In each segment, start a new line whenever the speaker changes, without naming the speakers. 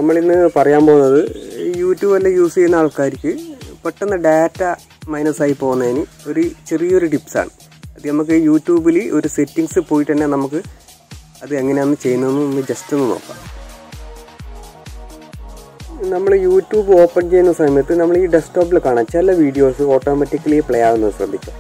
നമ്മളിന്ന് പറയാൻ പോകുന്നത് യൂട്യൂബ് എല്ലാം യൂസ് ചെയ്യുന്ന ആൾക്കാർക്ക് പെട്ടെന്ന് ഡാറ്റ മൈനസ് ആയി പോകുന്നതിന് ഒരു ചെറിയൊരു ടിപ്സാണ് അത് നമുക്ക് യൂട്യൂബിൽ ഒരു സെറ്റിങ്സ് പോയിട്ട് തന്നെ നമുക്ക് അത് എങ്ങനെയാണ് ചെയ്യുന്നതെന്ന് ഒന്ന് ജസ്റ്റ് ഒന്ന് നോക്കാം നമ്മൾ യൂട്യൂബ് ഓപ്പൺ ചെയ്യുന്ന സമയത്ത് നമ്മൾ ഈ ഡെസ്ക്ടോപ്പിൽ കാണാം ചില വീഡിയോസ് ഓട്ടോമാറ്റിക്കലി പ്ലേ ആവുന്നത് ശ്രദ്ധിക്കാം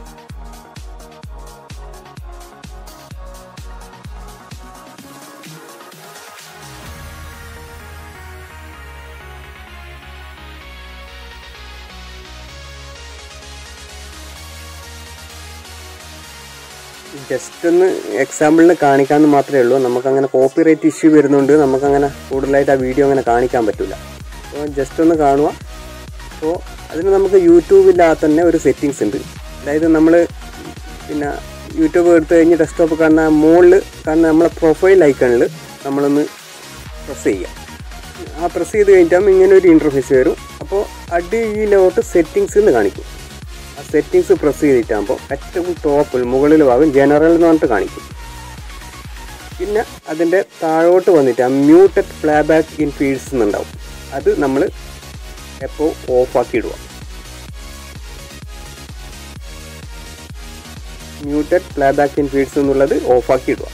ജസ്റ്റ് ഒന്ന് എക്സാമ്പിളിന് കാണിക്കാമെന്ന് മാത്രമേ ഉള്ളൂ നമുക്കങ്ങനെ കോപ്പി റൈറ്റ് ഇഷ്യൂ വരുന്നതുകൊണ്ട് നമുക്കങ്ങനെ കൂടുതലായിട്ട് ആ വീഡിയോ അങ്ങനെ കാണിക്കാൻ പറ്റില്ല അപ്പോൾ ജസ്റ്റ് ഒന്ന് കാണുക അപ്പോൾ അതിന് നമുക്ക് യൂട്യൂബില്ലാതെ തന്നെ ഒരു സെറ്റിങ്സ് ഉണ്ട് അതായത് നമ്മൾ പിന്നെ യൂട്യൂബ് എടുത്തു കഴിഞ്ഞ് ഡെസ്ക്ടോപ്പ് കാണുന്ന മുകളിൽ കാണുന്ന നമ്മളെ പ്രൊഫൈൽ ഐക്കണിൽ നമ്മളൊന്ന് പ്രസ് ചെയ്യുക ആ പ്രസ് ചെയ്ത് കഴിഞ്ഞിട്ടാകുമ്പോൾ ഇങ്ങനെ ഒരു ഇൻ്റർഫേസ് വരും അപ്പോൾ അടിയിലോട്ട് സെറ്റിങ്സ് എന്ന് കാണിക്കും ആ സെറ്റിങ്സ് പ്രസ് ചെയ്തിട്ടാകുമ്പോൾ ഏറ്റവും ടോപ്പിൽ മുകളിൽ ഭാഗം ജനറൽ എന്ന് പറഞ്ഞിട്ട് കാണിക്കും പിന്നെ അതിൻ്റെ താഴോട്ട് വന്നിട്ട് ആ muted playback in feeds എന്നുണ്ടാവും അത് നമ്മൾ എപ്പോൾ ഓഫാക്കി ഇടുക muted playback in feeds എന്നുള്ളത് ഓഫാക്കി ഇടുക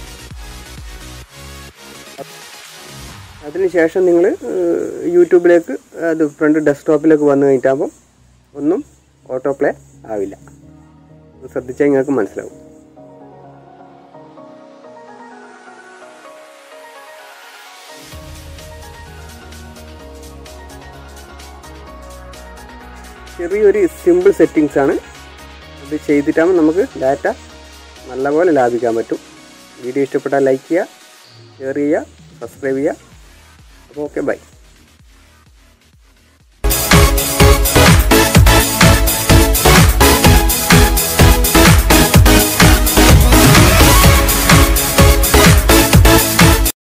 അതിനുശേഷം നിങ്ങൾ യൂട്യൂബിലേക്ക് അത് ഫ്രണ്ട് ഡെസ്ക്ടോപ്പിലേക്ക് വന്നു കഴിഞ്ഞിട്ടാകുമ്പോൾ ഒന്നും ഓട്ടോ പ്ലേ ആവില്ല ശ്രദ്ധിച്ചാൽ നിങ്ങൾക്ക് മനസ്സിലാവും ചെറിയൊരു സിമ്പിൾ സെറ്റിങ്സ് ആണ് ഇത് ചെയ്തിട്ടാകുമ്പോൾ നമുക്ക് ഡാറ്റ നല്ലപോലെ ലാഭിക്കാൻ പറ്റും വീഡിയോ ഇഷ്ടപ്പെട്ടാൽ ലൈക്ക് ചെയ്യുക ഷെയർ ചെയ്യുക സബ്സ്ക്രൈബ് ചെയ്യുക അപ്പോൾ ഓക്കെ ബൈ